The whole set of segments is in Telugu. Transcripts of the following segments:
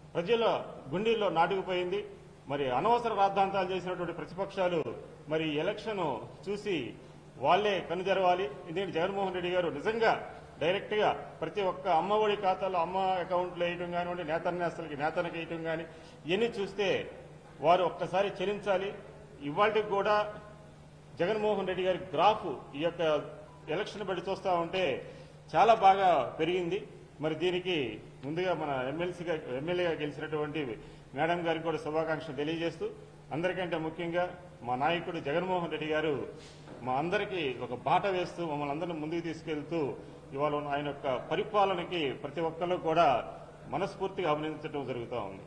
ప్రజల గుండెల్లో నాటుకుపోయింది మరి అనవసర రాద్ధాంతాలు చేసినటువంటి ప్రతిపక్షాలు మరి ఈ ఎలక్షన్ చూసి వాళ్ళే కనుజరవాలి ఎందుకంటే జగన్మోహన్ రెడ్డి గారు నిజంగా డైరెక్ట్ గా ప్రతి ఒక్క అమ్మఒడి ఖాతాలో అమ్మ అకౌంట్లో వేయటం కానివ్వండి నేతన్యాస్తలకి నేతనకి వేయటం కానీ ఇవన్నీ చూస్తే వారు ఒక్కసారి చెల్లించాలి ఇవాళకి కూడా జగన్మోహన్ రెడ్డి గారి గ్రాఫ్ ఈ యొక్క ఎలక్షన్ బట్టి చూస్తా ఉంటే చాలా బాగా పెరిగింది మరి దీనికి ముందుగా మన ఎమ్మెల్సీగా ఎమ్మెల్యేగా గెలిచినటువంటి మేడం గారికి కూడా శుభాకాంక్షలు తెలియజేస్తూ అందరికంటే ముఖ్యంగా మా నాయకుడు జగన్మోహన్ రెడ్డి గారు మా అందరికీ ఒక బాట వేస్తూ మమ్మల్ని అందరిని ముందుకు తీసుకెళ్తూ ఇవాళ ఉన్న ఆయన యొక్క పరిపాలనకి ప్రతి ఒక్కరు కూడా మనస్ఫూర్తిగా అభినందించడం జరుగుతూ ఉంది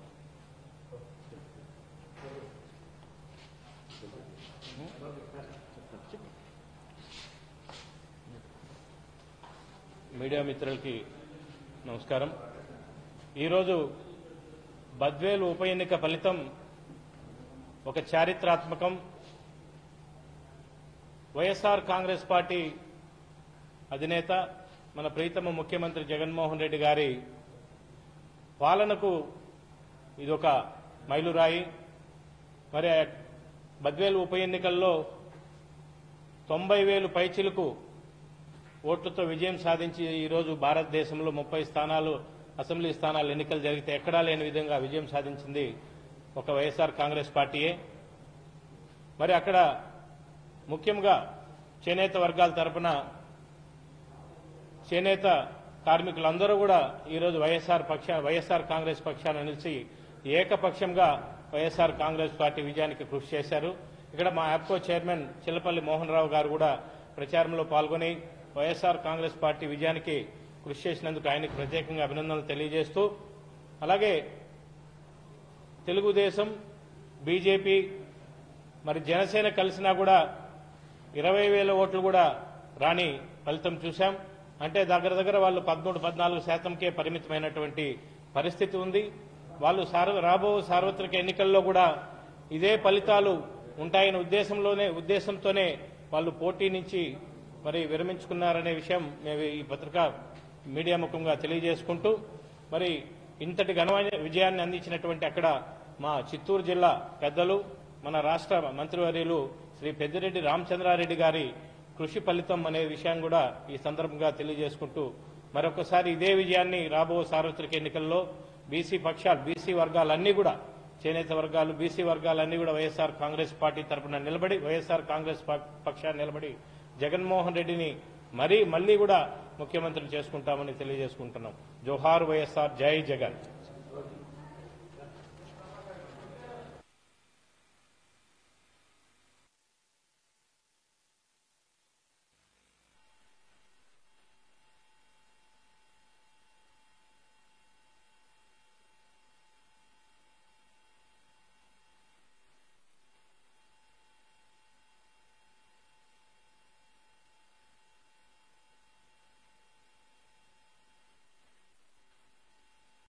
మీడియా మిత్రులకి నమస్కారం ఈరోజు బద్వేలు ఉప ఎన్నిక ఫలితం ఒక చారిత్రాత్మకం వైఎస్ఆర్ కాంగ్రెస్ పార్టీ అధినేత మన ప్రీతమ ముఖ్యమంత్రి జగన్మోహన్ రెడ్డి గారి పాలనకు ఇదొక మైలురాయి మరి బద్వేలు ఉప ఎన్నికల్లో తొంభై వేలు పైచిలకు ఓట్లతో విజయం సాధించి ఈరోజు భారతదేశంలో ముప్పై స్థానాలు అసెంబ్లీ స్థానాలు ఎన్నికలు జరిగితే ఎక్కడా లేని విధంగా విజయం సాధించింది ఒక వైఎస్ఆర్ కాంగ్రెస్ పార్టీయే మరి అక్కడ ముఖ్యంగా చేనేత వర్గాల తరపున చేనేత కార్మికులందరూ కూడా ఈరోజు వైఎస్ఆర్ పక్ష వైఎస్ఆర్ కాంగ్రెస్ పక్షాన నిలిచి ఏకపక్షంగా వైఎస్ఆర్ కాంగ్రెస్ పార్టీ విజయానికి కృషి చేశారు ఇక్కడ మా యాప్కో చైర్మన్ చిల్లపల్లి మోహన్ రావు గారు కూడా ప్రచారంలో పాల్గొని వైఎస్ఆర్ కాంగ్రెస్ పార్టీ విజయానికి కృషి చేసినందుకు ఆయనకు ప్రత్యేకంగా అభినందనలు తెలియజేస్తూ అలాగే తెలుగుదేశం బీజేపీ మరి జనసేన కలిసినా కూడా ఇరవై వేల ఓట్లు కూడా రాని ఫలితం చూశాం అంటే దగ్గర దగ్గర వాళ్ళు పదమూడు పద్నాలుగు శాతంకే పరిమితమైనటువంటి పరిస్థితి ఉంది వాళ్ళు సార్వ రాబో సార్వత్రిక ఎన్నికల్లో కూడా ఇదే ఫలితాలు ఉంటాయనే ఉద్దేశంలోనే ఉద్దేశంతోనే వాళ్ళు పోటీ నుంచి మరి విరమించుకున్నారనే విషయం మేము ఈ పత్రికా మీడియా ముఖంగా తెలియజేసుకుంటూ మరి ఇంతటి ఘనమైన విజయాన్ని అందించినటువంటి అక్కడ మా చిత్తూరు జిల్లా పెద్దలు మన రాష్ట్ర మంత్రివర్యులు శ్రీ పెద్దిరెడ్డి రామచంద్రారెడ్డి గారి కృషి ఫలితం అనే విషయం కూడా ఈ సందర్భంగా తెలియజేసుకుంటూ మరొకసారి ఇదే విజయాన్ని రాబో సార్వత్రిక ఎన్నికల్లో బీసీ పక్షాలు బీసీ వర్గాలన్నీ కూడా చేనేత వర్గాలు బీసీ వర్గాలన్నీ కూడా వైఎస్ఆర్ కాంగ్రెస్ పార్టీ తరఫున నిలబడి వైఎస్ఆర్ కాంగ్రెస్ ప- పక్షాన్ని నిలబడి జగన్మోహన్ రెడ్డిని మరీ మళ్లీ కూడా ముఖ్యమంత్రిని చేసుకుంటామని తెలియజేసుకుంటున్నాం జోహార్ వైఎస్ఆర్ జై జగన్